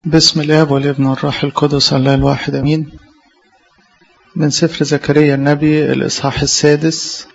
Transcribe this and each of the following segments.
بسم الاب والابن والروح القدس الله الواحد امين من سفر زكريا النبي الاصحاح السادس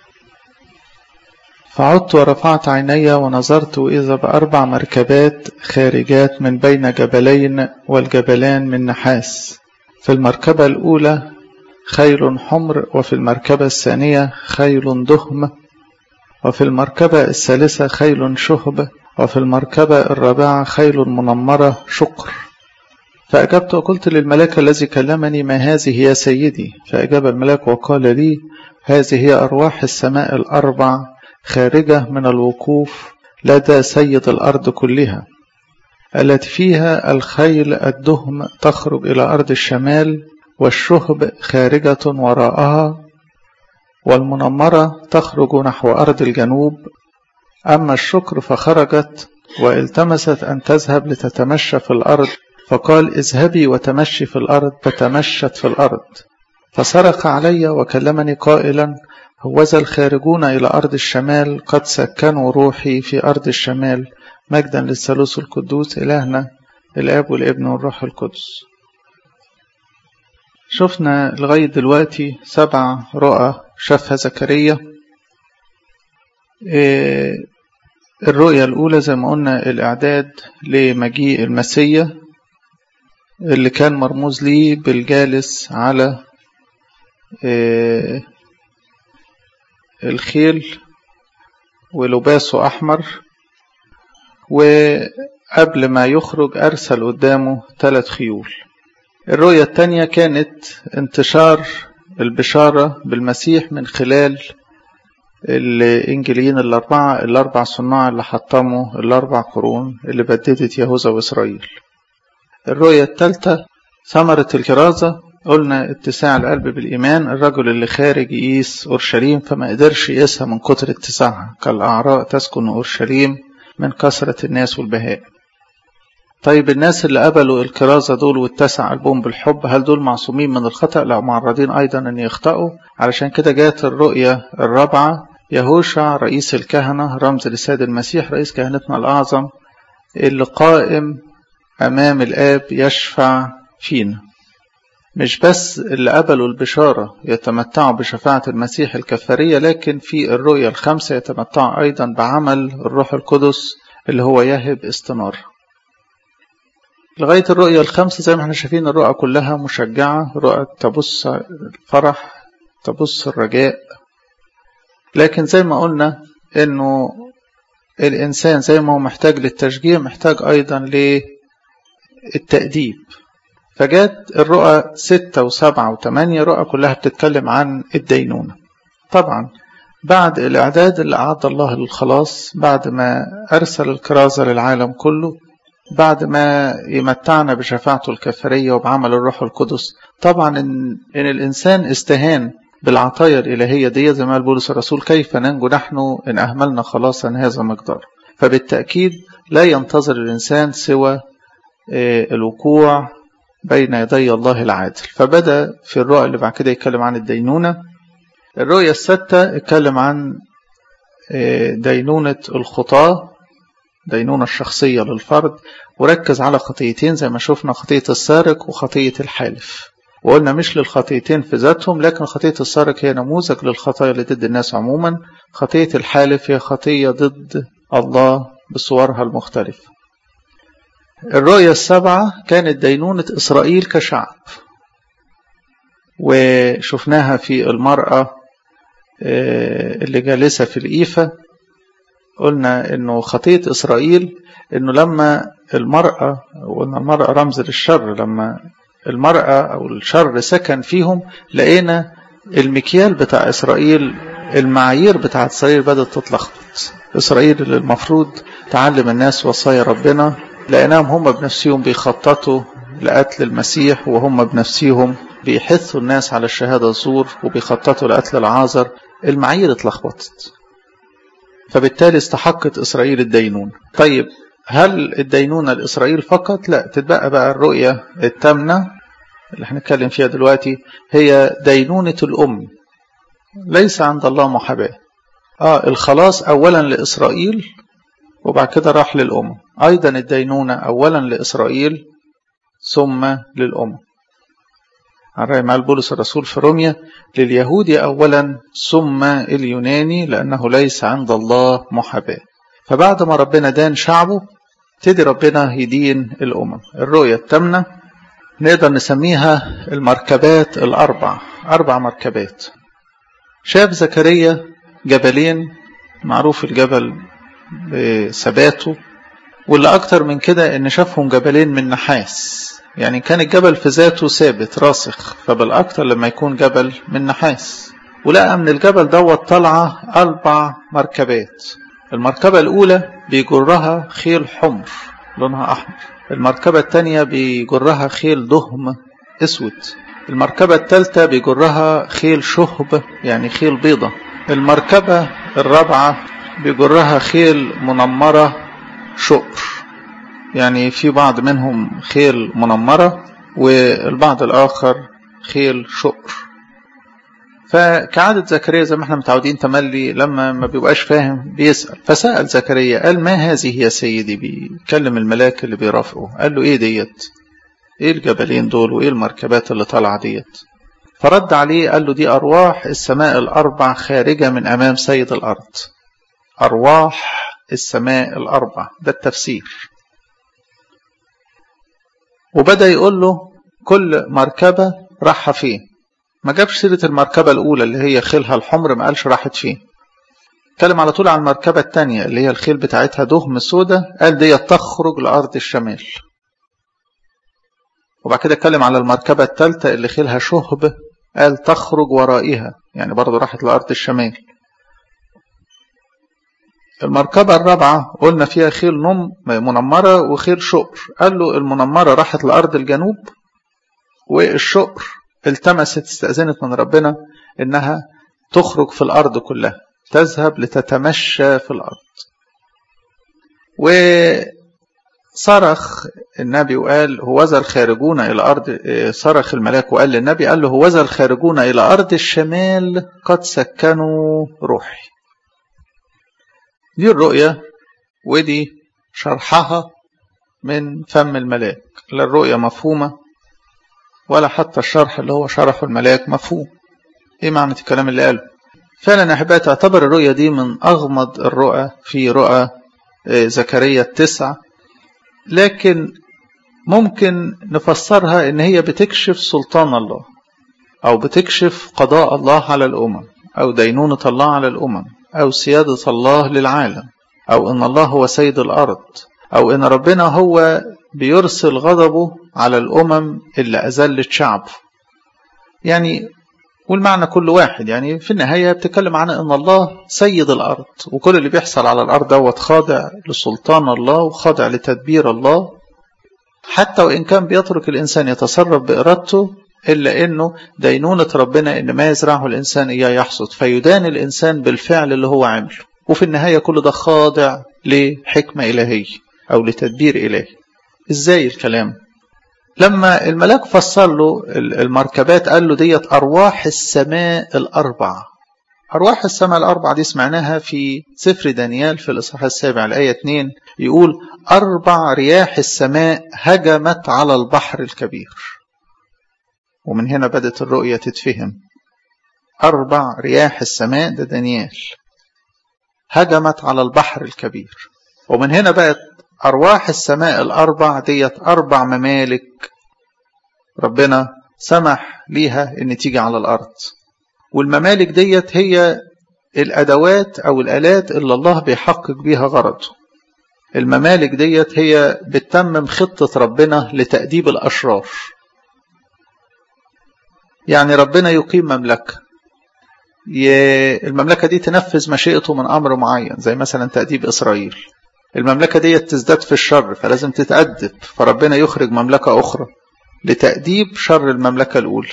فعدت ورفعت عيني ونظرت اذا باربع مركبات خارجات من بين جبلين والجبلان من نحاس في المركبه الاولى خيل حمر وفي المركبه الثانيه خيل دهم وفي المركبه الثالثه خيل شهب وفي المركبه الرابعه خيل منمره شقر فأجبت وقلت للملاك الذي كلمني ما هذه يا سيدي فأجاب الملاك وقال لي هذه هي أرواح السماء الأربع خارجة من الوقوف لدى سيد الأرض كلها التي فيها الخيل الدهم تخرج إلى أرض الشمال والشهب خارجة وراءها والمنمرة تخرج نحو أرض الجنوب أما الشكر فخرجت والتمست أن تذهب لتتمشى في الأرض فقال اذهبي وتمشي في الأرض فتمشت في الأرض فصرخ علي وكلمني قائلا هوذا الخارجون إلى أرض الشمال قد سكنوا روحي في أرض الشمال مجدا للثالوث القدوس إلهنا الآب والابن والروح القدس شفنا لغاية دلوقتي سبع رؤى شافها زكريا الرؤية الأولى زي ما قلنا الإعداد لمجيء المسيح اللي كان مرموز ليه بالجالس على الخيل ولباسه أحمر وقبل ما يخرج أرسل قدامه ثلاث خيول الرؤية الثانية كانت انتشار البشارة بالمسيح من خلال الإنجيليين الأربعة الأربع صناع اللي حطموا الأربع قرون اللي بددت يهوذا وإسرائيل الرؤية الثالثة ثمرة الكرازة قلنا اتساع القلب بالإيمان الرجل اللي خارج يقيس أورشليم فما قدرش يقيسها من كتر اتساعها كالأعراء تسكن أورشليم من كثرة الناس والبهاء طيب الناس اللي قبلوا الكرازة دول واتسع قلبهم بالحب هل دول معصومين من الخطأ لا معرضين أيضا أن يخطئوا علشان كده جات الرؤية الرابعة يهوشع رئيس الكهنة رمز لسيد المسيح رئيس كهنتنا الأعظم اللي قائم أمام الآب يشفع فينا مش بس اللي قبلوا البشارة يتمتعوا بشفاعة المسيح الكفارية لكن في الرؤية الخمسة يتمتعوا أيضا بعمل الروح القدس اللي هو يهب استنار لغاية الرؤية الخمسة زي ما احنا شايفين الرؤى كلها مشجعة رؤى تبص الفرح تبص الرجاء لكن زي ما قلنا انه الإنسان زي ما هو محتاج للتشجيع محتاج أيضا للتأديب فجات الرؤى ستة وسبعة وثمانية رؤى كلها بتتكلم عن الدينونة طبعا بعد الإعداد اللي أعد الله للخلاص بعد ما أرسل الكرازة للعالم كله بعد ما يمتعنا بشفاعته الكفرية وبعمل الروح القدس طبعا إن, إن الإنسان استهان بالعطايا الإلهية دي زي ما قال بولس الرسول كيف ننجو نحن إن أهملنا خلاصا هذا مقدار فبالتأكيد لا ينتظر الإنسان سوى الوقوع بين يدي الله العادل فبدأ في الرؤى اللي بعد كده يتكلم عن الدينونة الرؤية الستة اتكلم عن دينونة الخطاة دينونة الشخصية للفرد وركز على خطيتين زي ما شفنا خطية السارق وخطية الحالف وقلنا مش للخطيتين في ذاتهم لكن خطية السارق هي نموذج للخطايا اللي ضد الناس عموما خطية الحالف هي خطية ضد الله بصورها المختلفة الرؤية السبعة كانت دينونة إسرائيل كشعب وشفناها في المرأة اللي جالسة في الإيفة قلنا إنه خطية إسرائيل إنه لما المرأة وقلنا المرأة رمز للشر لما المرأة أو الشر سكن فيهم لقينا المكيال بتاع إسرائيل المعايير بتاعت إسرائيل بدأت تتلخبط إسرائيل اللي المفروض تعلم الناس وصايا ربنا لقيناهم هم بنفسهم بيخططوا لقتل المسيح وهم بنفسهم بيحثوا الناس على الشهادة الزور وبيخططوا لقتل العازر المعايير اتلخبطت فبالتالي استحقت إسرائيل الدينون طيب هل الدينونة لإسرائيل فقط؟ لا تتبقى بقى الرؤية التامنة اللي هنتكلم فيها دلوقتي هي دينونة الأم ليس عند الله محاباة آه الخلاص أولا لإسرائيل وبعد كده راح للأم أيضا الدينونة أولا لإسرائيل ثم للأمم عن رأي مال بولس الرسول في روميا لليهود أولا ثم اليوناني لأنه ليس عند الله محاباة فبعد ما ربنا دان شعبه ابتدي ربنا يدين الأمم الرؤية الثامنة نقدر نسميها المركبات الأربع أربع مركبات شاف زكريا جبلين معروف الجبل بثباته واللي أكتر من كده إن شافهم جبلين من نحاس يعني كان الجبل في ذاته ثابت راسخ فبالأكتر لما يكون جبل من نحاس ولقى من الجبل دوت طالعة أربع مركبات المركبة الأولى بيجرها خيل حمر لونها أحمر المركبة الثانية بيجرها خيل دهم أسود المركبة الثالثة بيجرها خيل شهب يعني خيل بيضة المركبة الرابعة بيجرها خيل منمرة شقر يعني في بعض منهم خيل منمرة والبعض الآخر خيل شقر فكعادة زكريا زي ما احنا متعودين تملي لما ما بيبقاش فاهم بيسأل فسأل زكريا قال ما هذه يا سيدي بيكلم الملاك اللي بيرافقه قال له ايه ديت ايه الجبلين دول وايه المركبات اللي طالعه ديت فرد عليه قال له دي أرواح السماء الأربع خارجة من أمام سيد الأرض أرواح السماء الأربع ده التفسير وبدأ يقول له كل مركبة راحة فين ما جابش سيرة المركبة الأولى اللي هي خيلها الحمر ما قالش راحت فين اتكلم على طول عن المركبة الثانية اللي هي الخيل بتاعتها دهم سودة قال دي تخرج لأرض الشمال وبعد كده اتكلم على المركبة الثالثة اللي خيلها شهب قال تخرج ورائها يعني برضه راحت لأرض الشمال المركبة الرابعة قلنا فيها خيل نم منمرة وخيل شقر قال له المنمرة راحت لأرض الجنوب والشقر التمست استأذنت من ربنا إنها تخرج في الأرض كلها تذهب لتتمشى في الأرض وصرخ النبي وقال هوذا الخارجون إلى أرض صرخ الملاك وقال للنبي قال له هوذا الخارجون إلى أرض الشمال قد سكنوا روحي دي الرؤية ودي شرحها من فم الملاك لا الرؤية مفهومة ولا حتى الشرح اللي هو شرحه الملاك مفهوم ايه معنى الكلام اللي قاله فعلا احبائي تعتبر الرؤية دي من اغمض الرؤى في رؤى زكريا التسع لكن ممكن نفسرها ان هي بتكشف سلطان الله او بتكشف قضاء الله على الامم او دينونة الله على الامم أو سيادة الله للعالم أو إن الله هو سيد الأرض أو إن ربنا هو بيرسل غضبه على الأمم اللي أذلت شعبه يعني والمعنى كل واحد يعني في النهاية بتكلم عن أن الله سيد الأرض وكل اللي بيحصل على الأرض دوت خاضع لسلطان الله وخاضع لتدبير الله حتى وإن كان بيترك الإنسان يتصرف بإرادته إلا أنه دينونة ربنا أن ما يزرعه الإنسان إياه يحصد فيدان الإنسان بالفعل اللي هو عمله وفي النهاية كل ده خاضع لحكمة إلهية أو لتدبير إلهي إزاي الكلام لما الملاك فسر له المركبات قال له ديت أرواح السماء الأربع أرواح السماء الأربع دي سمعناها في سفر دانيال في الإصحاح السابع الآية 2 يقول أربع رياح السماء هجمت على البحر الكبير ومن هنا بدت الرؤية تتفهم أربع رياح السماء ده دانيال هجمت على البحر الكبير ومن هنا بقت أرواح السماء الأربع ديت أربع ممالك ربنا سمح ليها إن تيجي على الأرض والممالك ديت هي الأدوات أو الآلات اللي الله بيحقق بيها غرضه الممالك ديت هي بتتمم خطة ربنا لتأديب الأشرار يعني ربنا يقيم مملكة المملكة دي تنفذ مشيئته من أمر معين زي مثلا تأديب إسرائيل المملكة دي تزداد في الشر فلازم تتأدب فربنا يخرج مملكة أخرى لتأديب شر المملكة الأولى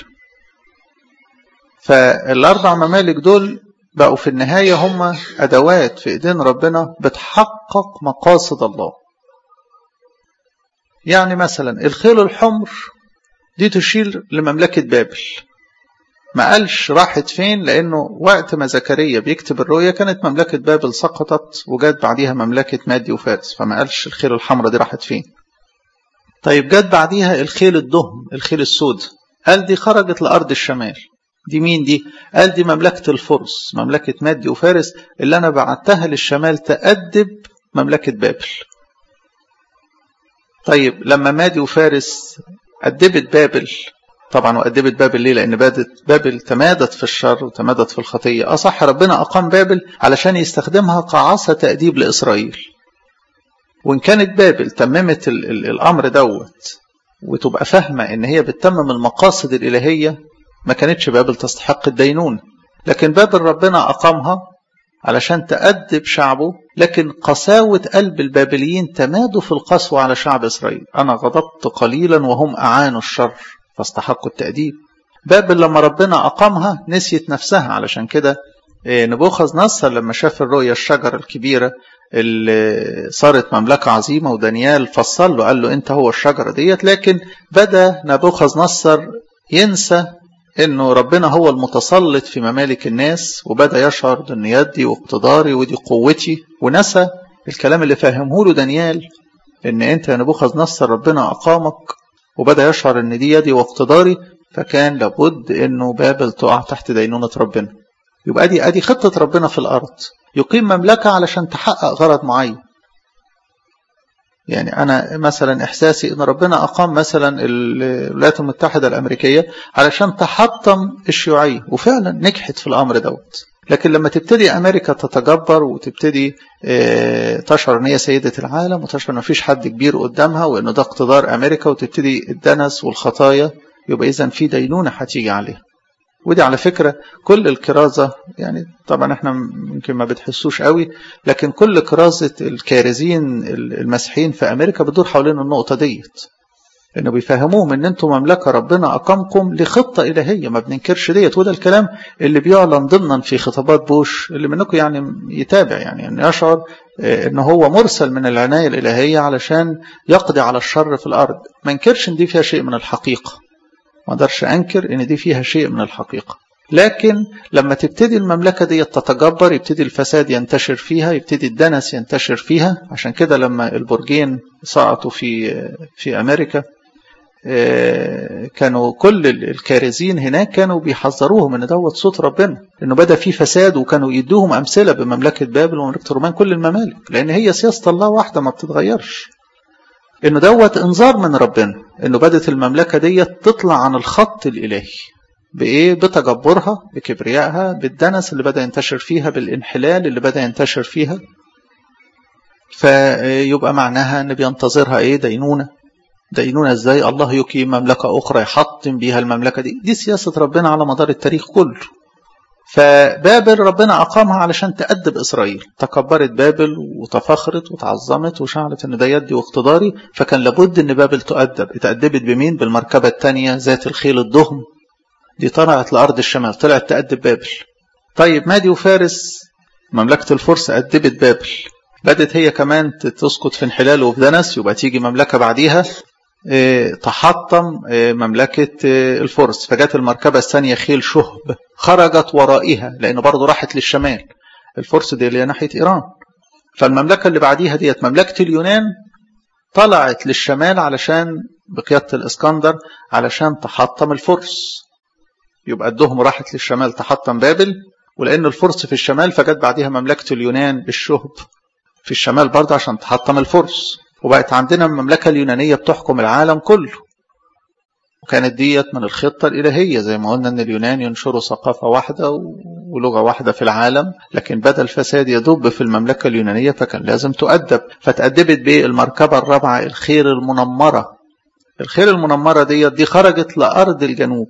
فالأربع ممالك دول بقوا في النهاية هم أدوات في إيدين ربنا بتحقق مقاصد الله يعني مثلا الخيل الحمر دي تشير لمملكة بابل ما قالش راحت فين لأنه وقت ما زكريا بيكتب الرؤية كانت مملكة بابل سقطت وجات بعديها مملكة مادي وفارس فما قالش الخيل الحمراء دي راحت فين طيب جت بعديها الخيل الدهم الخيل السود قال دي خرجت لأرض الشمال دي مين دي؟ قال دي مملكة الفرس مملكة مادي وفارس اللي أنا بعتها للشمال تأدب مملكة بابل طيب لما مادي وفارس أدبت بابل طبعا وأدبت بابل ليه؟ لأن بادت بابل تمادت في الشر وتمادت في الخطية أصح ربنا أقام بابل علشان يستخدمها كعصا تأديب لإسرائيل وإن كانت بابل تممت ال ال الأمر دوت وتبقى فاهمة إن هي بتتمم المقاصد الإلهية ما كانتش بابل تستحق الدينون لكن بابل ربنا أقامها علشان تأدب شعبه لكن قساوة قلب البابليين تمادوا في القسوة على شعب إسرائيل أنا غضبت قليلا وهم أعانوا الشر فاستحقوا التأديب بابل لما ربنا أقامها نسيت نفسها علشان كده نبوخذ نصر لما شاف الرؤية الشجرة الكبيرة اللي صارت مملكة عظيمة ودانيال فصل له قال له أنت هو الشجرة ديت لكن بدأ نبوخذ نصر ينسى انه ربنا هو المتسلط في ممالك الناس وبدا يشعر ان يدي واقتداري ودي قوتي ونسى الكلام اللي فهمه له دانيال ان انت يا نبوخذ نصر ربنا اقامك وبدا يشعر ان دي يدي واقتداري فكان لابد انه بابل تقع تحت دينونة ربنا يبقى دي ادي خطة ربنا في الارض يقيم مملكة علشان تحقق غرض معين يعني أنا مثلا إحساسي إن ربنا أقام مثلا الولايات المتحدة الأمريكية علشان تحطم الشيوعية وفعلا نجحت في الأمر دوت لكن لما تبتدي أمريكا تتجبر وتبتدي تشعر إن هي سيدة العالم وتشعر إن مفيش حد كبير قدامها وإنه ده اقتدار أمريكا وتبتدي الدنس والخطايا يبقى إذا في دينونة هتيجي عليها ودي على فكرة كل الكرازة يعني طبعا احنا يمكن ما بتحسوش قوي لكن كل كرازة الكارزين المسيحيين في أمريكا بتدور حوالين النقطة ديت انه بيفهموهم ان انتم مملكة ربنا اقامكم لخطة الهية ما بننكرش ديت وده الكلام اللي بيعلن ضمنا في خطابات بوش اللي منكم يعني يتابع يعني ان يعني يشعر ان هو مرسل من العناية الالهية علشان يقضي على الشر في الارض ما انكرش ان دي فيها شيء من الحقيقة ما اقدرش انكر ان دي فيها شيء من الحقيقه لكن لما تبتدي المملكه دي تتجبر يبتدي الفساد ينتشر فيها يبتدي الدنس ينتشر فيها عشان كده لما البرجين سقطوا في في امريكا كانوا كل الكارزين هناك كانوا بيحذروهم ان دوت صوت ربنا انه بدا في فساد وكانوا يدوهم امثله بمملكه بابل ومملكه الرومان كل الممالك لان هي سياسه الله واحده ما بتتغيرش انه دوت انذار من ربنا انه بدت المملكه ديت تطلع عن الخط الالهي بايه بتجبرها بكبريائها بالدنس اللي بدا ينتشر فيها بالانحلال اللي بدا ينتشر فيها فيبقى معناها ان بينتظرها ايه دينونه دينونه ازاي الله يقيم مملكه اخرى يحطم بيها المملكه دي دي سياسه ربنا على مدار التاريخ كله فبابل ربنا أقامها علشان تأدب إسرائيل تكبرت بابل وتفخرت وتعظمت وشعرت إن ده يدي واقتداري فكان لابد إن بابل تؤدب اتأدبت بمين بالمركبة الثانية ذات الخيل الضخم دي طلعت لأرض الشمال طلعت تأدب بابل طيب مادي وفارس مملكة الفرس أدبت بابل بدت هي كمان تسقط في انحلال وفي دنس يبقى تيجي مملكة بعديها تحطم مملكة الفرس فجت المركبة الثانية خيل شهب خرجت ورائها لأنه برضه راحت للشمال الفرس دي اللي ناحية إيران فالمملكة اللي بعديها ديت مملكة اليونان طلعت للشمال علشان بقيادة الإسكندر علشان تحطم الفرس يبقى الدهم راحت للشمال تحطم بابل ولأن الفرس في الشمال فجت بعديها مملكة اليونان الشهب في الشمال برضه عشان تحطم الفرس وبقت عندنا المملكة اليونانية بتحكم العالم كله وكانت ديت من الخطة الإلهية زي ما قلنا أن اليونان ينشروا ثقافة واحدة ولغة واحدة في العالم لكن بدأ الفساد يدب في المملكة اليونانية فكان لازم تؤدب فتأدبت بالمركبة الرابعة الخير المنمرة الخير المنمرة ديت دي خرجت لأرض الجنوب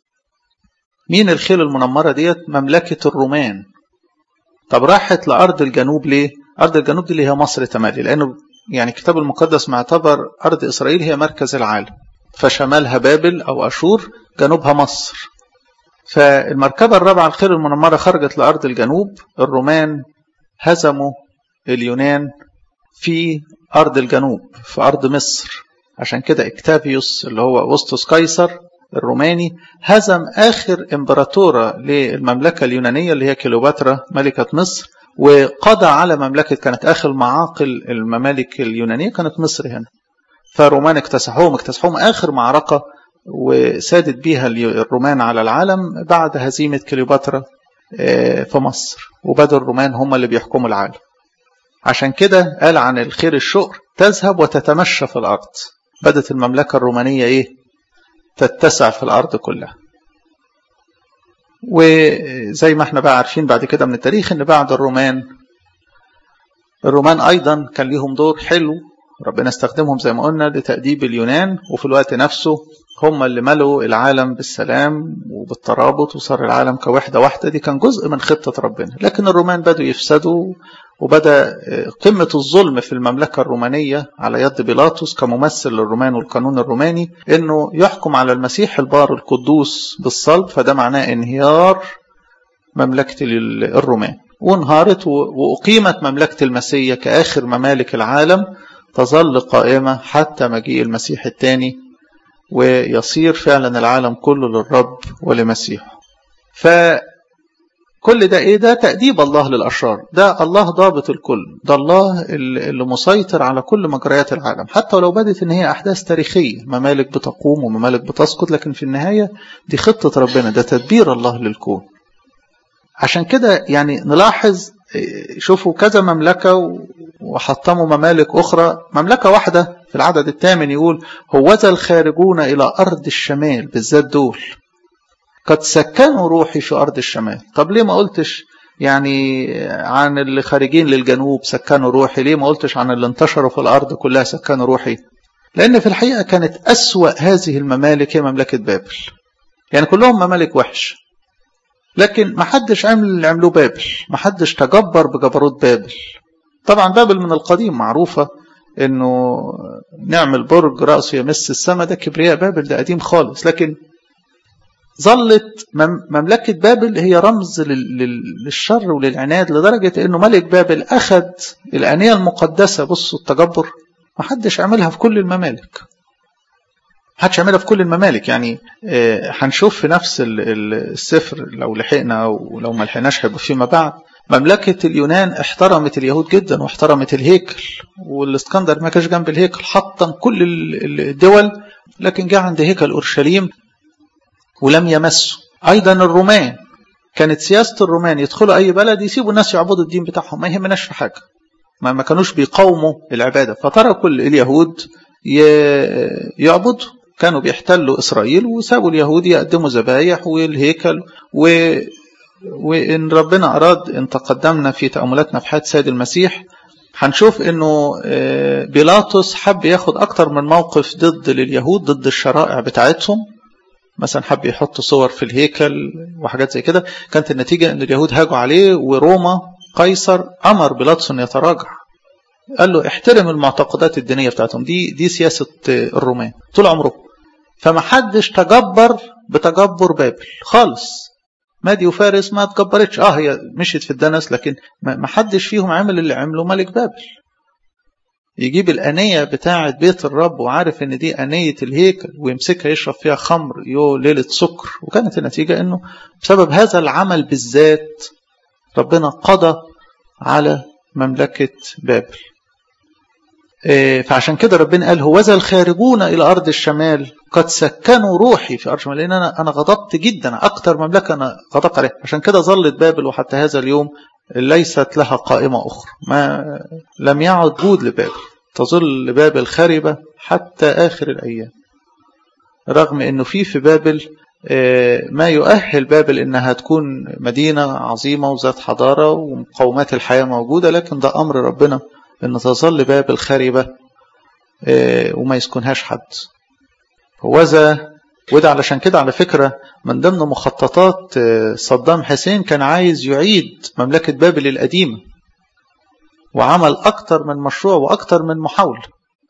مين الخيل المنمرة ديت مملكة الرومان طب راحت لأرض الجنوب ليه أرض الجنوب دي اللي هي مصر تمالي لأنه يعني الكتاب المقدس معتبر أرض إسرائيل هي مركز العالم فشمالها بابل أو أشور جنوبها مصر فالمركبة الرابعة الخير المنمرة خرجت لأرض الجنوب الرومان هزموا اليونان في أرض الجنوب في أرض مصر عشان كده اكتافيوس اللي هو أغسطس قيصر الروماني هزم آخر إمبراطورة للمملكة اليونانية اللي هي كليوباترا ملكة مصر وقضى على مملكة كانت آخر معاقل الممالك اليونانية كانت مصر هنا فالرومان اكتسحوهم اكتسحوهم آخر معركة وسادت بيها الرومان على العالم بعد هزيمة كليوباترا في مصر وبدأ الرومان هم اللي بيحكموا العالم عشان كده قال عن الخير الشؤر تذهب وتتمشى في الأرض بدت المملكة الرومانية إيه تتسع في الأرض كلها وزي ما احنا بقى عارفين بعد كده من التاريخ ان بعد الرومان الرومان ايضا كان ليهم دور حلو ربنا استخدمهم زي ما قلنا لتأديب اليونان وفي الوقت نفسه هم اللي ملوا العالم بالسلام وبالترابط وصار العالم كوحدة واحدة دي كان جزء من خطة ربنا لكن الرومان بدوا يفسدوا وبدأ قمة الظلم في المملكة الرومانية على يد بيلاطس كممثل للرومان والقانون الروماني انه يحكم على المسيح البار القدوس بالصلب فده معناه انهيار مملكة الرومان وانهارت وأقيمت مملكة المسيح كآخر ممالك العالم تظل قائمة حتى مجيء المسيح الثاني ويصير فعلا العالم كله للرب ولمسيحه فكل ده ايه ده تأديب الله للأشرار ده الله ضابط الكل ده الله اللي مسيطر على كل مجريات العالم حتى ولو بدت ان هي أحداث تاريخية ممالك بتقوم وممالك بتسقط لكن في النهاية دي خطة ربنا ده تدبير الله للكون عشان كده يعني نلاحظ شوفوا كذا مملكة وحطموا ممالك أخرى مملكة واحدة في العدد الثامن يقول هوذا الخارجون إلى أرض الشمال بالذات دول قد سكنوا روحي في أرض الشمال طب ليه ما قلتش يعني عن اللي خارجين للجنوب سكنوا روحي ليه ما قلتش عن اللي انتشروا في الأرض كلها سكنوا روحي لأن في الحقيقة كانت أسوأ هذه الممالك هي مملكة بابل يعني كلهم ممالك وحش لكن ما حدش عمل اللي عملوه بابل ما حدش تجبر بجبروت بابل طبعا بابل من القديم معروفة انه نعمل برج رأسه يمس السماء ده كبرياء بابل ده قديم خالص لكن ظلت مملكة بابل هي رمز للشر وللعناد لدرجة انه ملك بابل اخذ الآنية المقدسة بصوا التجبر ما حدش عملها في كل الممالك حدش يعملها في كل الممالك يعني هنشوف في نفس السفر لو لحقنا ولو ما لحقناش هيبقى فيما بعد مملكة اليونان احترمت اليهود جدا واحترمت الهيكل والاسكندر ما كانش جنب الهيكل حطم كل الدول لكن جاء عند هيكل اورشليم ولم يمسه ايضا الرومان كانت سياسة الرومان يدخلوا اي بلد يسيبوا الناس يعبدوا الدين بتاعهم ما يهمناش في حاجة ما كانوش بيقاوموا العبادة فتركوا اليهود يعبدوا كانوا بيحتلوا إسرائيل وسابوا اليهود يقدموا ذبايح والهيكل و... وإن ربنا أراد إن تقدمنا في تأملاتنا في حياة سيد المسيح هنشوف إنه بيلاطس حب ياخد أكتر من موقف ضد لليهود ضد الشرائع بتاعتهم مثلا حب يحط صور في الهيكل وحاجات زي كده كانت النتيجة إن اليهود هاجوا عليه وروما قيصر أمر بيلاطس أن يتراجع قال له احترم المعتقدات الدينية بتاعتهم دي دي سياسة الرومان طول عمره فما حدش تجبر بتجبر بابل خالص مادي وفارس ما تجبرتش اه هي مشيت في الدنس لكن ما حدش فيهم عمل اللي عمله ملك بابل يجيب الأنية بتاعة بيت الرب وعارف ان دي أنية الهيكل ويمسكها يشرب فيها خمر يو ليلة سكر وكانت النتيجة انه بسبب هذا العمل بالذات ربنا قضى على مملكة بابل فعشان كده ربنا قال هوذا الخارجون إلى أرض الشمال قد سكنوا روحي في أرض الشمال لأن أنا أنا غضبت جدا أكتر مملكة أنا غضبت عليها عشان كده ظلت بابل وحتى هذا اليوم ليست لها قائمة أخرى ما لم يعد جود لبابل تظل بابل خربة حتى آخر الأيام رغم أنه في في بابل ما يؤهل بابل أنها تكون مدينة عظيمة وذات حضارة ومقومات الحياة موجودة لكن ده أمر ربنا ان تظل بابل خاربة وما يسكنهاش حد هوذا وده علشان كده على فكرة من ضمن مخططات صدام حسين كان عايز يعيد مملكة بابل القديمة وعمل أكتر من مشروع وأكتر من محاولة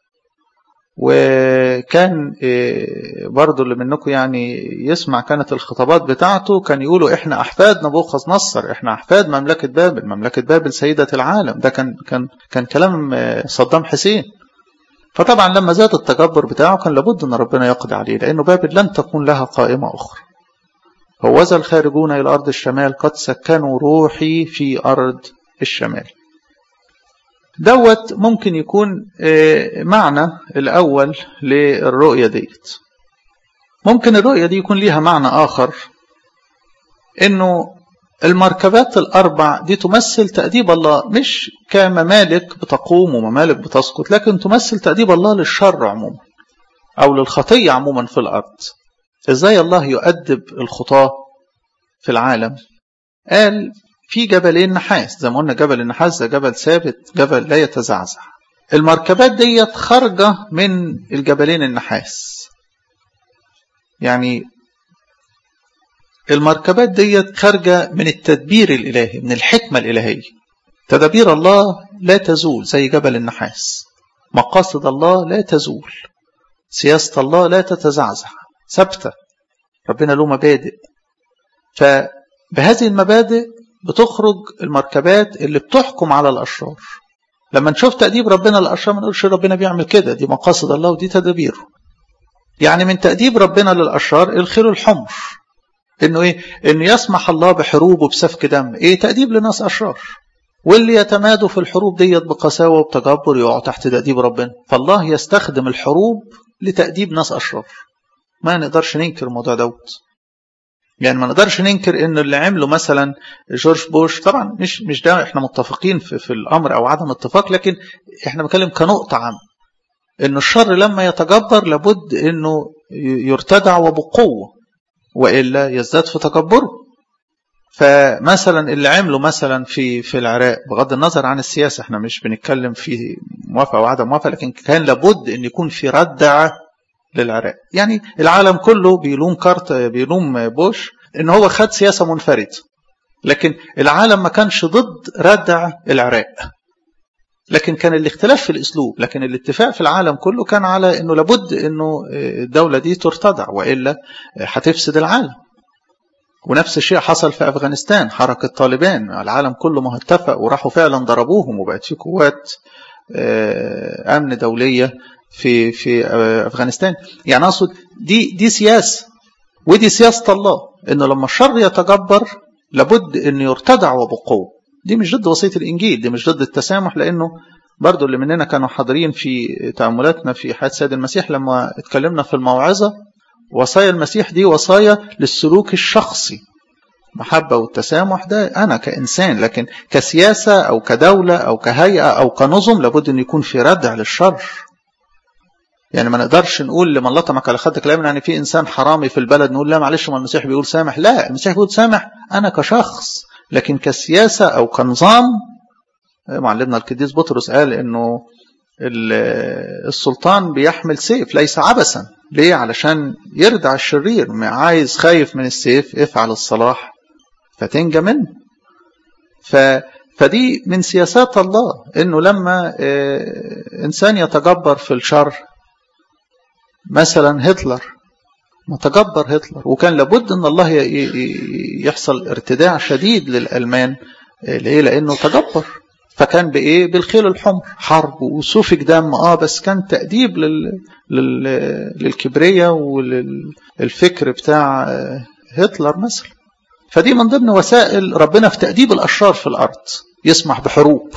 وكان برضو اللي منكم يعني يسمع كانت الخطابات بتاعته كان يقولوا احنا احفاد نبوخذ نصر احنا احفاد مملكة بابل مملكة بابل سيدة العالم ده كان كان كان كلام صدام حسين فطبعا لما زاد التجبر بتاعه كان لابد ان ربنا يقضي عليه لانه بابل لن تكون لها قائمة اخرى هوذا الخارجون الى ارض الشمال قد سكنوا روحي في ارض الشمال دوت ممكن يكون معنى الأول للرؤية ديت ممكن الرؤية دي يكون ليها معنى آخر إنه المركبات الأربع دي تمثل تأديب الله مش كممالك بتقوم وممالك بتسقط لكن تمثل تأديب الله للشر عموما أو للخطية عموما في الأرض إزاي الله يؤدب الخطاة في العالم قال في جبلين نحاس زي ما قلنا جبل النحاس ده جبل ثابت جبل لا يتزعزع المركبات ديت خارجة من الجبلين النحاس يعني المركبات ديت خارجة من التدبير الإلهي من الحكمة الإلهية تدابير الله لا تزول زي جبل النحاس مقاصد الله لا تزول سياسة الله لا تتزعزع ثابتة ربنا له مبادئ فبهذه المبادئ بتخرج المركبات اللي بتحكم على الأشرار لما نشوف تأديب ربنا للأشرار ما نقولش ربنا بيعمل كده دي مقاصد الله ودي تدابيره يعني من تأديب ربنا للأشرار الخير الحمر انه ايه انه يسمح الله بحروب وبسفك دم ايه تأديب لناس أشرار واللي يتمادوا في الحروب ديت بقساوة وبتجبر يقعوا تحت تأديب ربنا فالله يستخدم الحروب لتأديب ناس أشرار ما نقدرش ننكر الموضوع دوت يعني ما نقدرش ننكر ان اللي عمله مثلا جورج بوش طبعا مش مش ده احنا متفقين في, في الامر او عدم اتفاق لكن احنا بنتكلم كنقطه عامه ان الشر لما يتجبر لابد انه يرتدع وبقوه والا يزداد في تكبره فمثلا اللي عمله مثلا في في العراق بغض النظر عن السياسه احنا مش بنتكلم في موافقه وعدم موافقه لكن كان لابد ان يكون في ردع للعراق يعني العالم كله بيلوم كارت بيلوم بوش ان هو خد سياسه منفرده لكن العالم ما كانش ضد ردع العراق لكن كان الاختلاف في الاسلوب لكن الاتفاق في العالم كله كان على انه لابد انه الدوله دي ترتدع والا هتفسد العالم ونفس الشيء حصل في افغانستان حركه طالبان العالم كله ما اتفق وراحوا فعلا ضربوهم وبقت في قوات امن دوليه في في افغانستان يعني اقصد دي دي سياسه ودي سياسه الله انه لما الشر يتجبر لابد انه يرتدع وبقوه دي مش ضد وصيه الانجيل دي مش ضد التسامح لانه برضو اللي مننا كانوا حاضرين في تاملاتنا في حياه سيد المسيح لما اتكلمنا في الموعظه وصايا المسيح دي وصايا للسلوك الشخصي محبة والتسامح ده أنا كإنسان لكن كسياسة أو كدولة أو كهيئة أو كنظم لابد أن يكون في ردع للشر يعني ما نقدرش نقول لمن لطمك على خدك لا يعني في انسان حرامي في البلد نقول لا معلش ما المسيح بيقول سامح لا المسيح بيقول سامح انا كشخص لكن كسياسه او كنظام معلمنا القديس بطرس قال انه السلطان بيحمل سيف ليس عبثا ليه علشان يردع الشرير عايز خايف من السيف افعل الصلاح فتنجى منه ف فدي من سياسات الله انه لما انسان يتجبر في الشر مثلا هتلر ما تجبر هتلر وكان لابد ان الله يحصل ارتداع شديد للالمان ليه لانه تجبر فكان بايه بالخيل الحمر حرب وسفك دم اه بس كان تاديب لل... لل... للكبريه وللفكر بتاع هتلر مثلا فدي من ضمن وسائل ربنا في تاديب الاشرار في الارض يسمح بحروب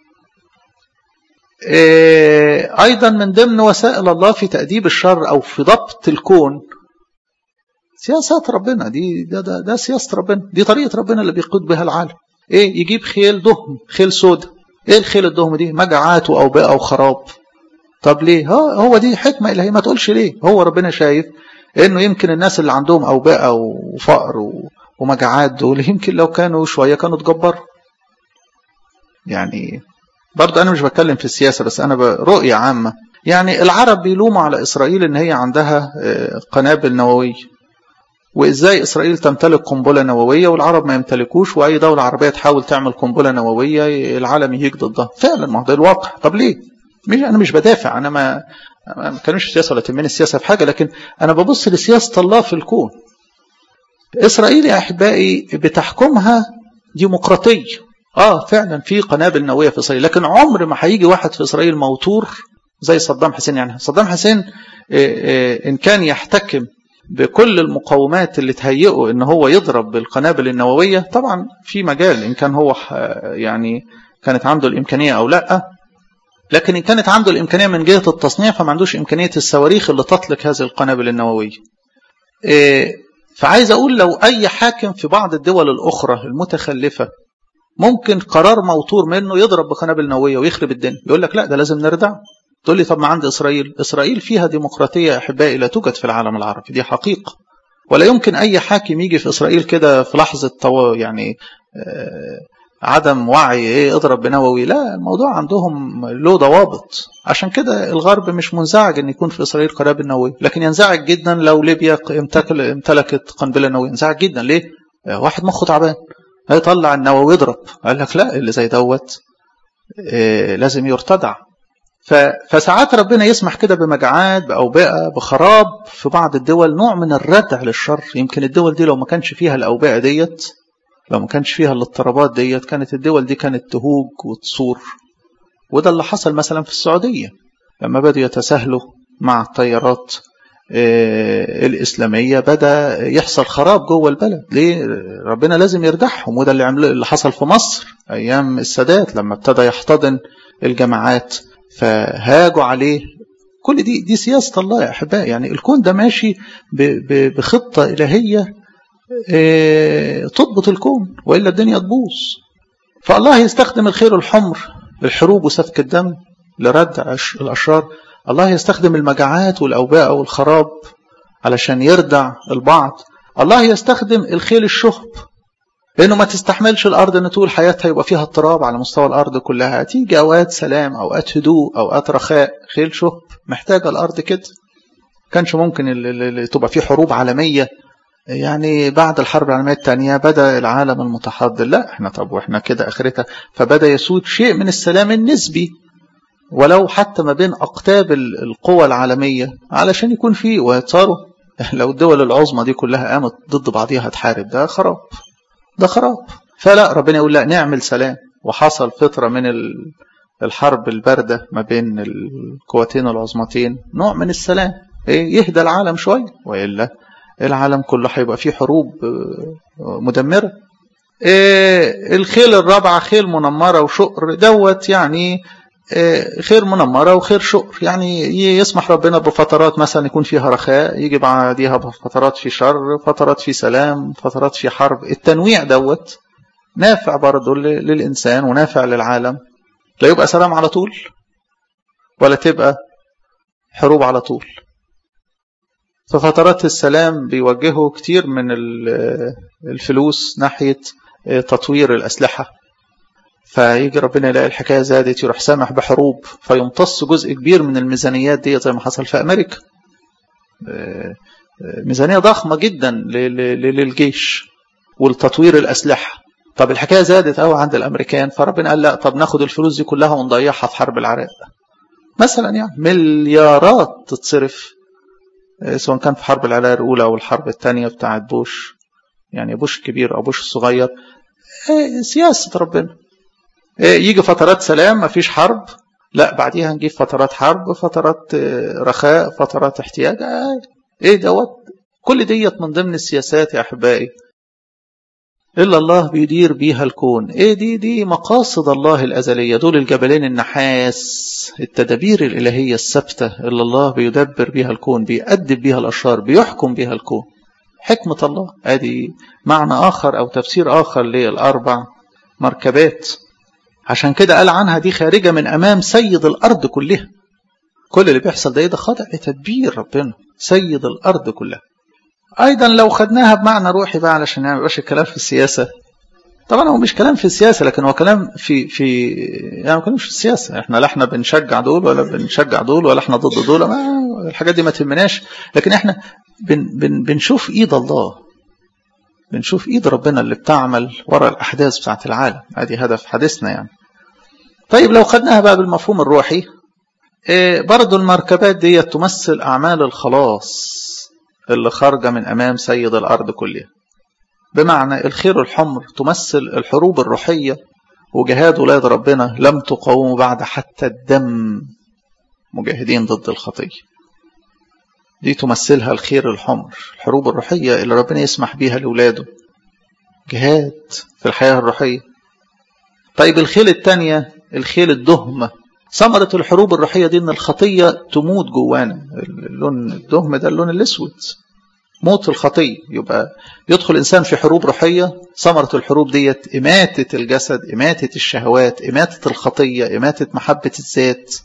أيضا من ضمن وسائل الله في تأديب الشر أو في ضبط الكون سياسات ربنا دي ده, ده, ده سياسة ربنا دي طريقة ربنا اللي بيقود بها العالم إيه يجيب خيل دهم خيل سودا إيه الخيل الدهم دي مجاعات وأوبئة وخراب طب ليه ها هو دي حكمة إلهية ما تقولش ليه هو ربنا شايف إنه يمكن الناس اللي عندهم أوبئة وفقر ومجاعات دول يمكن لو كانوا شوية كانوا اتجبروا يعني برضه أنا مش بتكلم في السياسة بس أنا برؤية عامة يعني العرب بيلوموا على إسرائيل إن هي عندها قنابل نووية وإزاي إسرائيل تمتلك قنبلة نووية والعرب ما يمتلكوش وأي دولة عربية تحاول تعمل قنبلة نووية العالم يهيج ضدها فعلا ما هو ده الواقع طب ليه؟ مش أنا مش بدافع أنا ما ما بتكلمش السياسة ولا تهمني السياسة في حاجة لكن أنا ببص لسياسة الله في الكون إسرائيل يا أحبائي بتحكمها ديمقراطية اه فعلا في قنابل نوويه في اسرائيل لكن عمر ما هيجي واحد في اسرائيل موتور زي صدام حسين يعني صدام حسين ان كان يحتكم بكل المقومات اللي تهيئه ان هو يضرب بالقنابل النوويه طبعا في مجال ان كان هو يعني كانت عنده الامكانيه او لا لكن إن كانت عنده الإمكانية من جهة التصنيع فما عندوش إمكانية الصواريخ اللي تطلق هذه القنابل النووية فعايز أقول لو أي حاكم في بعض الدول الأخرى المتخلفة ممكن قرار موتور منه يضرب بقنابل نووية ويخرب الدنيا يقول لك لا ده لازم نردع تقول لي طب ما عند إسرائيل إسرائيل فيها ديمقراطية أحبائي لا توجد في العالم العربي دي حقيقة ولا يمكن أي حاكم يجي في إسرائيل كده في لحظة طو... يعني آه عدم وعي ايه اضرب بنووي لا الموضوع عندهم له ضوابط عشان كده الغرب مش منزعج ان يكون في اسرائيل قنابل نوويه لكن ينزعج جدا لو ليبيا امتلكت قنبله نوويه ينزعج جدا ليه واحد مخه تعبان هيطلع النووي يضرب قال لك لا اللي زي دوت إيه لازم يرتدع فساعات ربنا يسمح كده بمجاعات بأوبئة بخراب في بعض الدول نوع من الردع للشر يمكن الدول دي لو ما كانش فيها الأوبئة ديت لو ما كانش فيها الاضطرابات ديت كانت الدول دي كانت تهوج وتصور وده اللي حصل مثلا في السعودية لما بدأوا يتساهلوا مع التيارات الإسلامية بدأ يحصل خراب جوه البلد ليه ربنا لازم يردحهم وده اللي عمل اللي حصل في مصر أيام السادات لما ابتدى يحتضن الجماعات فهاجوا عليه كل دي دي سياسة الله يا أحبائي يعني الكون ده ماشي بخطة إلهية تضبط الكون وإلا الدنيا تبوظ فالله يستخدم الخير الحمر للحروب وسفك الدم لردع الأشرار الله يستخدم المجاعات والأوباء والخراب علشان يردع البعض الله يستخدم الخيل الشهب لأنه ما تستحملش الأرض أن طول حياتها يبقى فيها اضطراب على مستوى الأرض كلها تيجي أوقات سلام أوقات هدوء أوقات رخاء خيل شهب محتاجة الأرض كده كانش ممكن اللي تبقى فيه حروب عالمية يعني بعد الحرب العالمية الثانية بدأ العالم المتحضر لا احنا طب واحنا كده اخرتها فبدأ يسود شيء من السلام النسبي ولو حتى ما بين أقطاب القوى العالمية علشان يكون فيه وصاروا لو الدول العظمى دي كلها قامت ضد بعضيها تحارب ده خراب ده خراب فلا ربنا يقول لا نعمل سلام وحصل فترة من الحرب الباردة ما بين القوتين العظمتين نوع من السلام يهدى العالم شوية وإلا العالم كله هيبقى فيه حروب مدمرة الخيل الرابعة خيل منمرة وشقر دوت يعني خير منمرة وخير شقر يعني يسمح ربنا بفترات مثلا يكون فيها رخاء يجي بعديها فترات في شر فترات في سلام فترات في حرب التنويع دوت نافع برضه للإنسان ونافع للعالم لا يبقى سلام على طول ولا تبقى حروب على طول ففترات السلام بيوجهوا كتير من الفلوس ناحية تطوير الأسلحة فيجي ربنا يلاقي الحكاية زادت يروح سامح بحروب فيمتص جزء كبير من الميزانيات دي زي ما حصل في أمريكا ميزانية ضخمة جدا للجيش ولتطوير الأسلحة طب الحكاية زادت قوي عند الأمريكان فربنا قال لا طب ناخد الفلوس دي كلها ونضيعها في حرب العراق مثلا يعني مليارات تتصرف سواء كان في حرب العراق الأولى أو الحرب الثانية بتاعت بوش يعني بوش الكبير أو بوش الصغير سياسة ربنا يجي فترات سلام مفيش حرب لا بعديها نجيب فترات حرب فترات رخاء فترات احتياج ايه دوت كل ديت من ضمن السياسات يا احبائي الا الله بيدير بيها الكون ايه دي دي مقاصد الله الازليه دول الجبلين النحاس التدابير الالهيه الثابته اللي الله بيدبر بيها الكون بيأدب بيها الاشرار بيحكم بيها الكون حكمه الله ادي معنى اخر او تفسير اخر للاربع مركبات عشان كده قال عنها دي خارجة من أمام سيد الأرض كلها كل اللي بيحصل ده ده خاضع لتدبير ربنا سيد الأرض كلها أيضا لو خدناها بمعنى روحي بقى علشان ما يبقاش الكلام في السياسة طبعا هو مش كلام في السياسة لكن هو كلام في في يعني ما كلامش في السياسة احنا لا احنا بنشجع دول ولا بنشجع دول ولا احنا ضد دول ما الحاجات دي ما تهمناش لكن احنا بن بن بنشوف ايد الله بنشوف ايد ربنا اللي بتعمل ورا الاحداث بتاعت العالم ادي هدف حديثنا يعني طيب لو خدناها بقى بالمفهوم الروحي إيه برضو المركبات دي تمثل اعمال الخلاص اللي خارجه من امام سيد الارض كلها بمعنى الخير الحمر تمثل الحروب الروحيه وجهاد ولاد ربنا لم تقاوموا بعد حتى الدم مجاهدين ضد الخطيه دي تمثلها الخير الحمر الحروب الروحية اللي ربنا يسمح بيها لأولاده جهاد في الحياة الروحية طيب الخيل التانية الخيل الدهم ثمرة الحروب الروحية دي ان الخطية تموت جوانا اللون الدهم ده اللون الاسود موت الخطية يبقى يدخل إنسان في حروب روحية ثمرة الحروب ديت إماتة الجسد إماتة الشهوات إماتة الخطية إماتة محبة الذات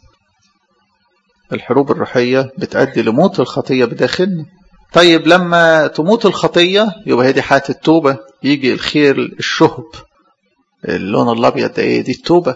الحروب الروحية بتؤدي لموت الخطية بداخلنا طيب لما تموت الخطية يبقى هي دي حياة التوبة يجي الخير الشهب اللون الأبيض ده إيه دي التوبة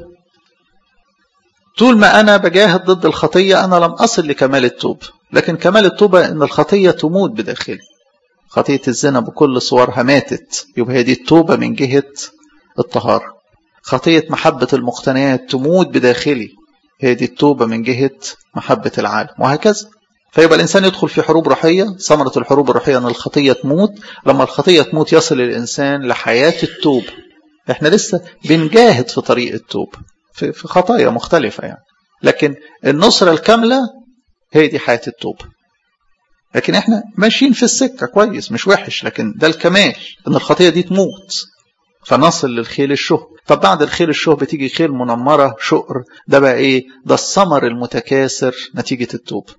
طول ما أنا بجاهد ضد الخطية أنا لم أصل لكمال التوبة لكن كمال التوبة إن الخطية تموت بداخلي خطية الزنا بكل صورها ماتت يبقى هي دي التوبة من جهة الطهارة خطية محبة المقتنيات تموت بداخلي هي دي التوبة من جهة محبة العالم وهكذا فيبقى الإنسان يدخل في حروب روحية ثمرة الحروب الروحية أن الخطية تموت لما الخطية تموت يصل الإنسان لحياة التوبة احنا لسه بنجاهد في طريق التوبة في خطايا مختلفة يعني لكن النصرة الكاملة هي دي حياة التوبة لكن احنا ماشيين في السكة كويس مش وحش لكن ده الكمال ان الخطية دي تموت فنصل للخيل الشهب طب بعد الخيل الشهب بتيجي خيل منمرة شقر ده بقى ايه ده الثمر المتكاثر نتيجة التوبة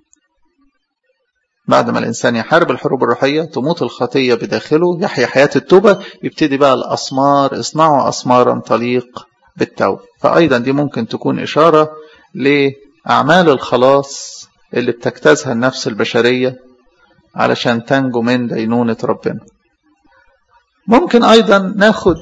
بعد ما الإنسان يحارب الحروب الروحية تموت الخطية بداخله يحيا حياة التوبة يبتدي بقى الأسمار اصنعوا أسمارا تليق بالتوبة فأيضا دي ممكن تكون إشارة لأعمال الخلاص اللي بتجتازها النفس البشرية علشان تنجو من دينونة ربنا ممكن أيضا ناخد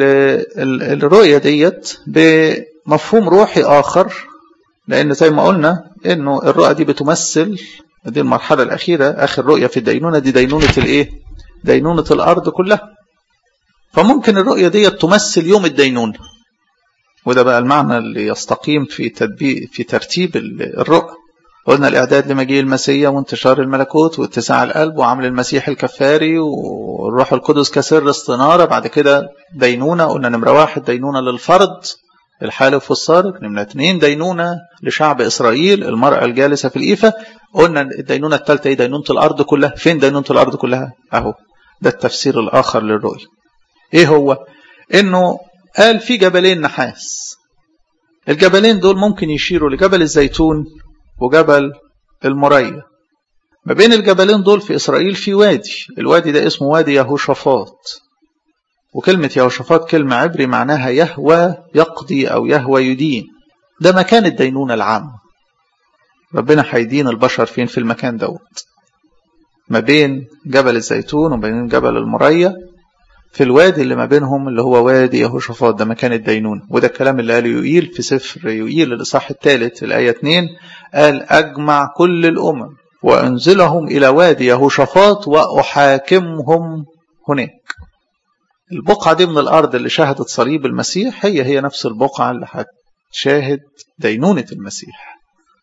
الرؤية ديت بمفهوم روحي آخر لأن زي ما قلنا إنه الرؤية دي بتمثل دي المرحلة الأخيرة آخر رؤية في الدينونة دي دينونة الإيه؟ دينونة الأرض كلها فممكن الرؤية دي تمثل يوم الدينونة وده بقى المعنى اللي يستقيم في تدبيق في ترتيب الرؤى قلنا الإعداد لمجيء المسيح وانتشار الملكوت واتساع القلب وعمل المسيح الكفاري والروح القدس كسر استنارة بعد كده دينونة قلنا نمرة واحد دينونة للفرد الحالف والسارق نمرة اثنين دينونة لشعب إسرائيل المرأة الجالسة في الإيفة قلنا الدينونة الثالثة ايه دينونة الأرض كلها فين دينونة الأرض كلها أهو ده التفسير الآخر للرؤية إيه هو إنه قال في جبلين نحاس الجبلين دول ممكن يشيروا لجبل الزيتون وجبل المريا ما بين الجبلين دول في إسرائيل في وادي الوادي ده اسمه وادي يهوشافاط وكلمة يهوشافاط كلمة عبري معناها يهوى يقضي أو يهوى يدين ده مكان الدينونة العامة ربنا هيدين البشر فين في المكان دوت ما بين جبل الزيتون وبين جبل المريا في الوادي اللي ما بينهم اللي هو وادي يهوشافاط ده مكان الدينونة وده الكلام اللي قاله يوئيل في سفر يوئيل الإصحاح الثالث الآية 2 قال أجمع كل الأمم وأنزلهم إلى وادي يهوشافاط وأحاكمهم هناك البقعة دي من الأرض اللي شهدت صليب المسيح هي هي نفس البقعة اللي هتشاهد دينونة المسيح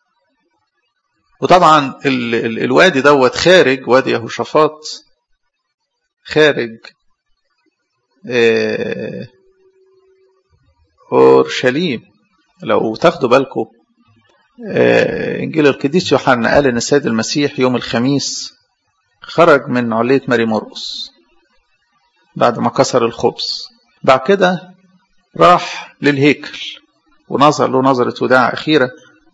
وطبعا ال ال الوادي دوت خارج وادي يهوشافاط خارج اه اورشليم لو تاخدوا بالكم اه انجيل القديس يوحنا قال ان السيد المسيح يوم الخميس خرج من علية ماري مرقس بعد ما كسر الخبز بعد كده راح للهيكل ونظر له نظرة وداع أخيرة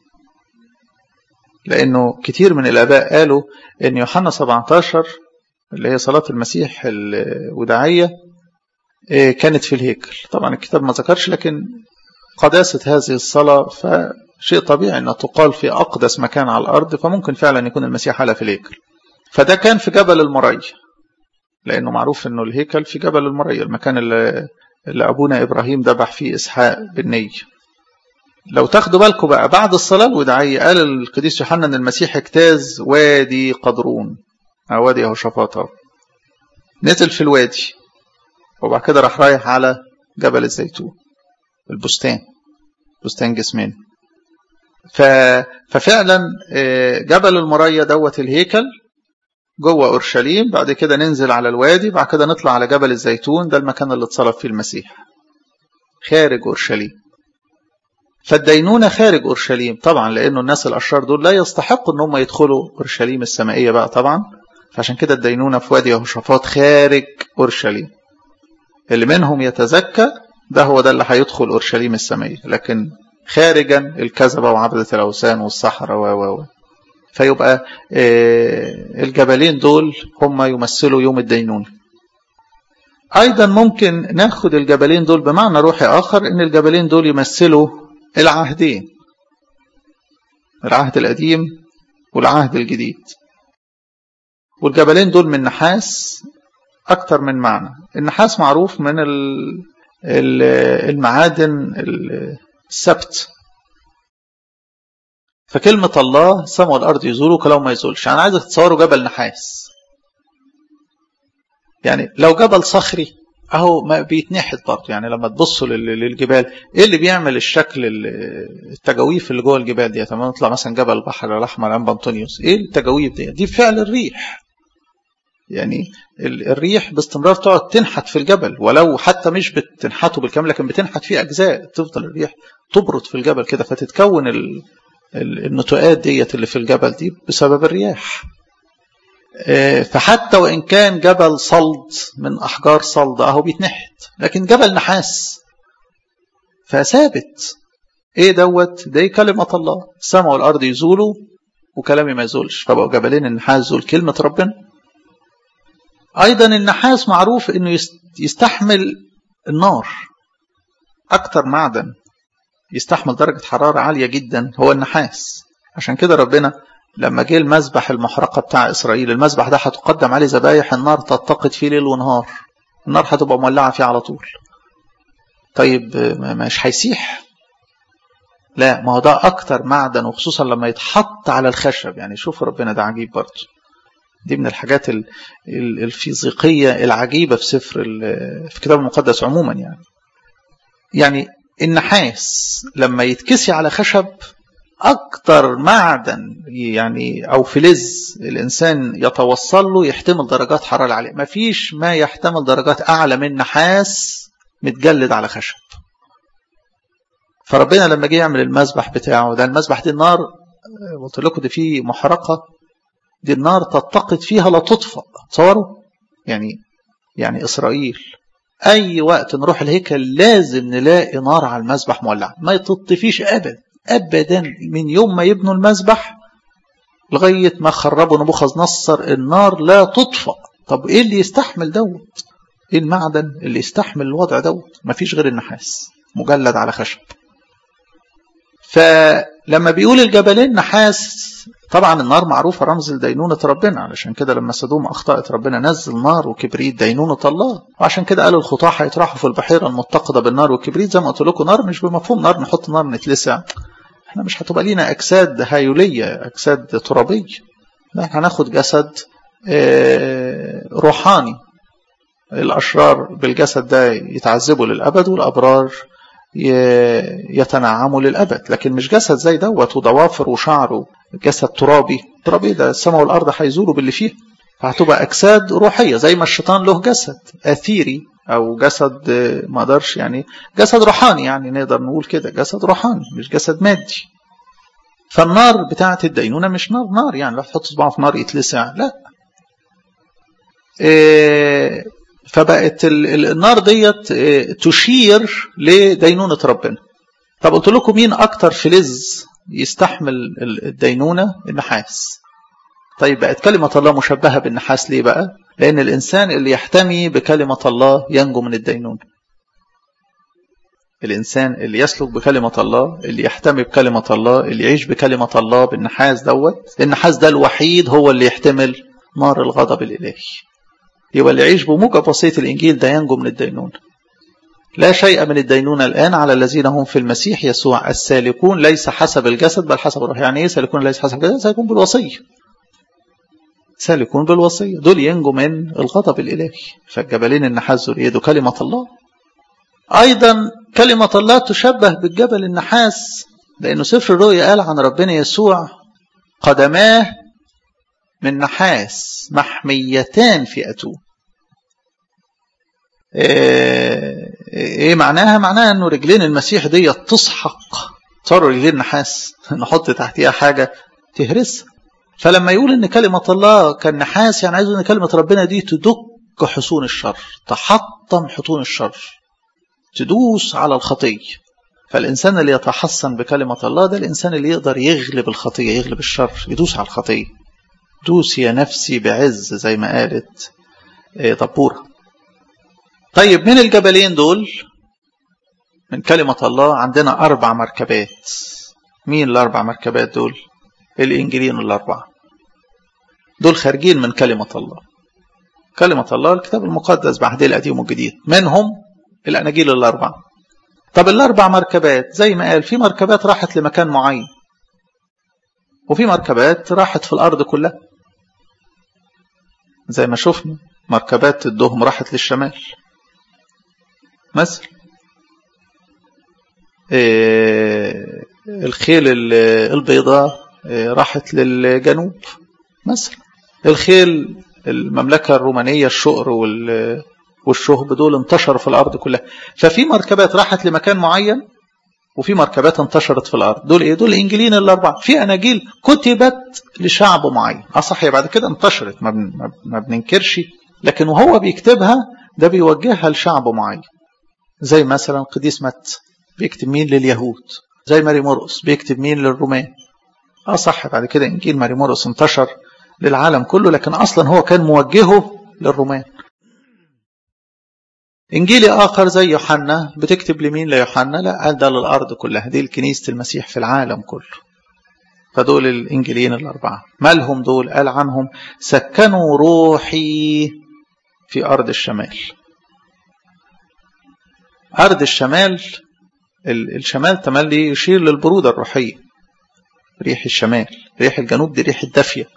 لأنه كتير من الآباء قالوا أن يوحنا 17 اللي هي صلاة المسيح الوداعية كانت في الهيكل طبعا الكتاب ما ذكرش لكن قداسة هذه الصلاة فشيء طبيعي أنها تقال في أقدس مكان على الأرض فممكن فعلا يكون المسيح حالة في الهيكل فده كان في جبل المريا لأنه معروف أنه الهيكل في جبل المريا المكان اللي, اللي أبونا إبراهيم ذبح فيه إسحاق بالنية لو تاخدوا بالكم بقى بعد الصلاة الوداعية قال القديس يوحنا أن المسيح اجتاز وادي قدرون أو وادي يهوشافاط نزل في الوادي وبعد كده راح رايح على جبل الزيتون البستان بستان جسمين ف... ففعلا جبل المريا دوت الهيكل جوه اورشليم بعد كده ننزل على الوادي بعد كده نطلع على جبل الزيتون ده المكان اللي اتصلب فيه المسيح خارج اورشليم فالدينونة خارج أورشليم طبعا لأنه الناس الأشرار دول لا يستحقوا أن هم يدخلوا أورشليم السمائية بقى طبعا فعشان كده الدينونة في وادي يهوشافاط خارج أورشليم اللي منهم يتزكى ده هو ده اللي هيدخل أورشليم السمائية لكن خارجا الكذبة وعبدة الأوثان والصحراء و و فيبقى الجبلين دول هم يمثلوا يوم الدينونة أيضا ممكن ناخد الجبلين دول بمعنى روحي آخر إن الجبلين دول يمثلوا العهدين العهد القديم والعهد الجديد والجبلين دول من نحاس أكتر من معنى النحاس معروف من المعادن السبت فكلمة الله سماء والأرض يزولوا كلام ما يزولش أنا عايزك تتصوروا جبل نحاس يعني لو جبل صخري اهو ما بيتنحت برضه يعني لما تبصوا للجبال ايه اللي بيعمل الشكل التجاويف اللي جوه الجبال دي لما نطلع مثلا جبل البحر الاحمر عند انطونيوس ايه التجاويف دي دي فعل الريح يعني الريح باستمرار تقعد تنحت في الجبل ولو حتى مش بتنحته بالكامل لكن بتنحت فيه اجزاء تفضل الريح تبرد في الجبل كده فتتكون النتوءات ديت اللي في الجبل دي بسبب الرياح فحتى وإن كان جبل صلد من أحجار صلد أهو بيتنحت لكن جبل نحاس فثابت إيه دوت ده كلمة الله السماء والأرض يزولوا وكلامي ما يزولش فبقوا جبلين النحاس زول كلمة ربنا أيضا النحاس معروف إنه يستحمل النار أكتر معدن يستحمل درجة حرارة عالية جدا هو النحاس عشان كده ربنا لما جه المذبح المحرقة بتاع إسرائيل المذبح ده هتقدم عليه ذبايح النار تتقد فيه ليل ونهار النار هتبقى مولعة فيه على طول طيب مش هيسيح لا ما هو ده أكتر معدن وخصوصا لما يتحط على الخشب يعني شوف ربنا ده عجيب برضه دي من الحاجات الفيزيقية العجيبة في سفر في الكتاب المقدس عموما يعني يعني النحاس لما يتكسي على خشب أكتر معدن يعني أو فلز الإنسان يتوصل له يحتمل درجات حرارة عالية ما فيش ما يحتمل درجات أعلى من نحاس متجلد على خشب فربنا لما جه يعمل المذبح بتاعه ده المذبح دي النار قلت لكم دي فيه محرقة دي النار تتقد فيها لا تطفأ تصوروا يعني يعني إسرائيل أي وقت نروح الهيكل لازم نلاقي نار على المذبح مولع ما يتطفيش أبدا ابدا من يوم ما يبنوا المذبح لغايه ما خربوا نبوخذ نصر النار لا تطفأ طب ايه اللي يستحمل دوت ايه المعدن اللي يستحمل الوضع دوت مفيش غير النحاس مجلد على خشب فلما بيقول الجبلين نحاس طبعا النار معروفه رمز لدينونه ربنا علشان كده لما سدوم اخطات ربنا نزل نار وكبريت دينونه الله وعشان كده قال الخطاة هيطرحوا في البحيره المتقده بالنار والكبريت زي ما قلت لكم نار مش بمفهوم نار نحط نار نتلسع احنا مش هتبقى لينا اجساد هايوليه اجساد ترابيه لا هناخد جسد روحاني الاشرار بالجسد ده يتعذبوا للابد والابرار يتنعموا للابد لكن مش جسد زي دوت وضوافر وشعر جسد ترابي ترابي ده السماء والارض هيزولوا باللي فيه فهتبقى اجساد روحيه زي ما الشيطان له جسد اثيري او جسد ما اقدرش يعني جسد روحاني يعني نقدر نقول كده جسد روحاني مش جسد مادي فالنار بتاعه الدينونه مش نار نار يعني لا تحط صباعه في نار يتلسع لا إيه فبقت النار ديت تشير لدينونه ربنا طب قلت لكم مين اكتر فلز يستحمل الدينونه النحاس طيب بقت كلمه الله مشبهه بالنحاس ليه بقى لأن الإنسان اللي يحتمي بكلمة الله ينجو من الدينون الإنسان اللي يسلك بكلمة الله اللي يحتمي بكلمة الله اللي يعيش بكلمة الله بالنحاس دوت النحاس ده الوحيد هو اللي يحتمل نار الغضب الإلهي يبقى اللي يعيش بموجب وصية الإنجيل ده ينجو من الدينون لا شيء من الدينونة الآن على الذين هم في المسيح يسوع السالكون ليس حسب الجسد بل حسب الروح يعني إيه سالكون ليس حسب الجسد سيكون بالوصية سالكون بالوصية دول ينجوا من الغضب الإلهي فالجبلين النحاس دول يدوا كلمة الله أيضا كلمة الله تشبه بالجبل النحاس لأنه سفر الرؤيا قال عن ربنا يسوع قدماه من نحاس محميتان في أتون ايه معناها معناها انه رجلين المسيح دي تسحق صاروا رجلين نحاس نحط تحتيها حاجة تهرسها فلما يقول ان كلمة الله كالنحاس يعني عايز ان كلمة ربنا دي تدك حصون الشر تحطم حصون الشر تدوس على الخطية فالإنسان اللي يتحصن بكلمة الله ده الإنسان اللي يقدر يغلب الخطية يغلب الشر يدوس على الخطية دوس يا نفسي بعز زي ما قالت طبورة طيب من الجبلين دول من كلمة الله عندنا أربع مركبات مين الأربع مركبات دول الإنجيلين الأربعة دول خارجين من كلمة الله كلمة الله الكتاب المقدس بعهد القديم والجديد منهم الأناجيل الأربعة طب الأربع مركبات زي ما قال في مركبات راحت لمكان معين وفي مركبات راحت في الأرض كلها زي ما شفنا مركبات الدهم راحت للشمال مثلا إيه الخيل البيضاء إيه راحت للجنوب مثلا الخيل المملكة الرومانية الشقر والشهب دول انتشروا في الأرض كلها ففي مركبات راحت لمكان معين وفي مركبات انتشرت في الأرض دول إيه دول الإنجيلين الأربعة في أناجيل كتبت لشعب معين أصح هي بعد كده انتشرت ما, بن ما بننكرش لكن وهو بيكتبها ده بيوجهها لشعب معين زي مثلا قديس مت بيكتب مين لليهود زي ماري مرقس بيكتب مين للرومان اه صح بعد كده انجيل ماري مرقس انتشر للعالم كله لكن اصلا هو كان موجهه للرومان انجيلي اخر زي يوحنا بتكتب لمين ليوحنا لا قال ده للارض كلها دي لكنيسه المسيح في العالم كله فدول الانجيليين الاربعه مالهم دول قال عنهم سكنوا روحي في ارض الشمال ارض الشمال الشمال تملي يشير للبروده الروحيه ريح الشمال ريح الجنوب دي ريح الدافيه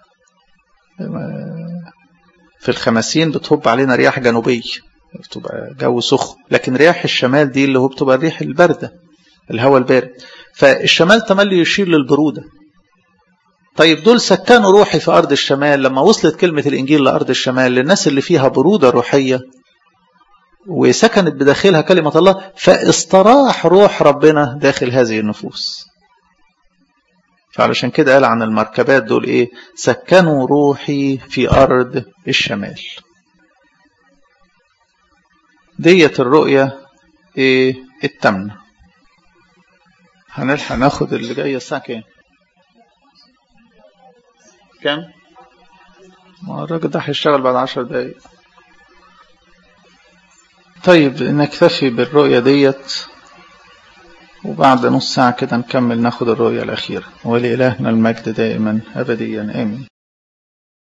في الخمسين بتهب علينا رياح جنوبية بتبقى جو سخن لكن رياح الشمال دي اللي هو بتبقى الريح الباردة الهواء البارد فالشمال تملي يشير للبرودة طيب دول سكنوا روحي في أرض الشمال لما وصلت كلمة الإنجيل لأرض الشمال للناس اللي فيها برودة روحية وسكنت بداخلها كلمة الله فاستراح روح ربنا داخل هذه النفوس فعلشان كده قال عن المركبات دول ايه سكنوا روحي في ارض الشمال ديت الرؤية ايه التامنة هنلحق ناخد اللي جاية الساعة كام كام ما الراجل ده هيشتغل بعد عشر دقايق طيب نكتفي بالرؤية ديت وبعد نص ساعة كده نكمل ناخد الرؤية الأخيرة ولإلهنا المجد دائما أبديا آمين